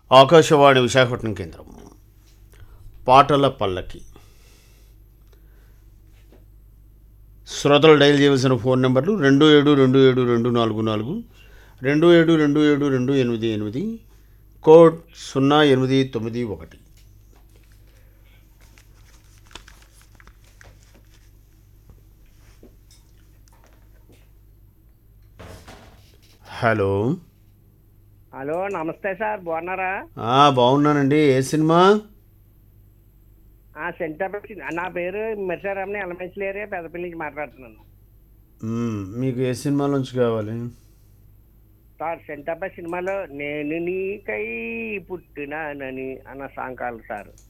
ఆకాశవాణి విశాఖపట్నం కేంద్రం పాటల పల్లకి శ్రోతలు డైల్ చేయవలసిన ఫోన్ నెంబర్లు రెండు ఏడు రెండు ఏడు రెండు నాలుగు నాలుగు రెండు ఏడు రెండు ఏడు రెండు ఎనిమిది ఎనిమిది కోడ్ సున్నా ఎనిమిది తొమ్మిది ఒకటి హలో హలో నమస్తే సార్ బాగున్నారా ఆ, బాగున్నానండి ఏ సినిమా ఆ సెంటర్ నా పేరు మిర్సారామని ఎలమెంట్స్ ఏరియా పెద్దపల్లి నుంచి మాట్లాడుతున్నాను మ్మ్, మీకు ఏ సినిమా నుంచి కావాలి సార్ సెంటర్పై సినిమాలో నేను నీకై పుట్టినానని అన్న సాంగ్ కావాలి సార్